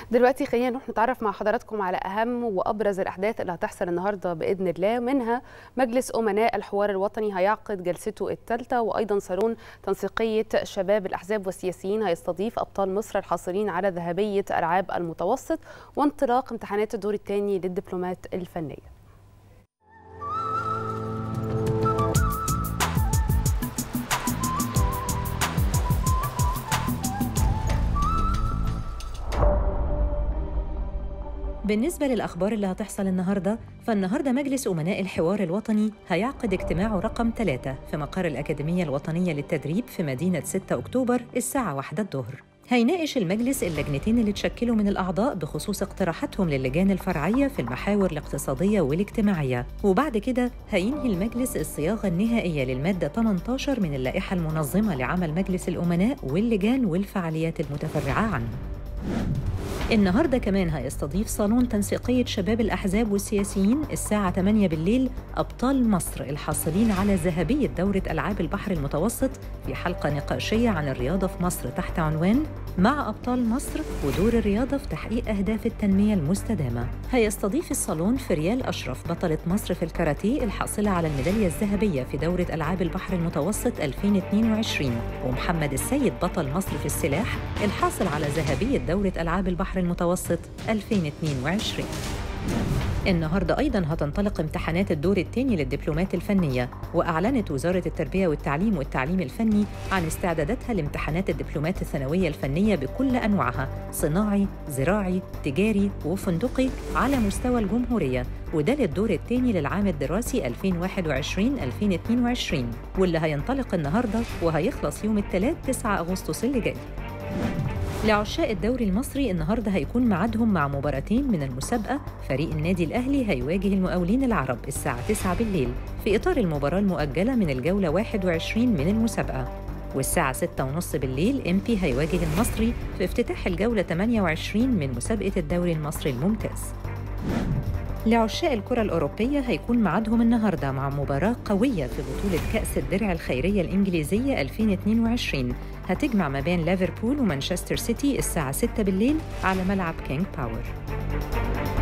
دلوقتي خلينا نروح نتعرف مع حضراتكم على اهم وابرز الاحداث اللي هتحصل النهارده باذن الله منها مجلس امناء الحوار الوطني هيعقد جلسته الثالثه وايضا صالون تنسيقيه شباب الاحزاب والسياسيين هيستضيف ابطال مصر الحاصلين على ذهبيه العاب المتوسط وانطلاق امتحانات الدور الثاني للدبلومات الفنيه بالنسبة للأخبار اللي هتحصل النهاردة فالنهاردة مجلس أمناء الحوار الوطني هيعقد اجتماعه رقم 3 في مقر الأكاديمية الوطنية للتدريب في مدينة 6 أكتوبر الساعة 1 الظهر هيناقش المجلس اللجنتين اللي تشكلوا من الأعضاء بخصوص اقتراحاتهم للجان الفرعية في المحاور الاقتصادية والاجتماعية وبعد كده هينهي المجلس الصياغة النهائية للمادة 18 من اللائحة المنظمة لعمل مجلس الأمناء واللجان والفعاليات المتفرعة عنه النهارده كمان هيستضيف صالون تنسيقية شباب الأحزاب والسياسيين الساعة 8 بالليل أبطال مصر الحاصلين على ذهبية دورة ألعاب البحر المتوسط في حلقة نقاشية عن الرياضة في مصر تحت عنوان مع أبطال مصر ودور الرياضة في تحقيق أهداف التنمية المستدامة هيستضيف الصالون فريال أشرف بطلة مصر في الكاراتيه الحاصلة على الميدالية الذهبية في دورة ألعاب البحر المتوسط 2022 ومحمد السيد بطل مصر في السلاح الحاصل على ذهبية دورة ألعاب البحر المتوسط 2022 النهارده ايضا هتنطلق امتحانات الدور الثاني للدبلومات الفنيه واعلنت وزاره التربيه والتعليم والتعليم الفني عن استعداداتها لامتحانات الدبلومات الثانويه الفنيه بكل انواعها صناعي زراعي تجاري وفندقي على مستوى الجمهوريه وده للدور الثاني للعام الدراسي 2021-2022 واللي هينطلق النهارده وهيخلص يوم الثلاث 9 اغسطس اللي جاي لعشاق الدوري المصري النهارده هيكون ميعادهم مع مباراتين من المسابقه فريق النادي الاهلي هيواجه المقاولين العرب الساعه 9 بالليل في اطار المباراه المؤجله من الجوله 21 من المسابقه والساعة 6:30 بالليل إمبي هيواجه المصري في افتتاح الجولة 28 من مسابقة الدوري المصري الممتاز. لعشاق الكرة الأوروبية هيكون ميعادهم النهاردة مع مباراة قوية في بطولة كأس الدرع الخيرية الإنجليزية 2022 هتجمع ما بين ليفربول ومانشستر سيتي الساعة 6 بالليل على ملعب كينج باور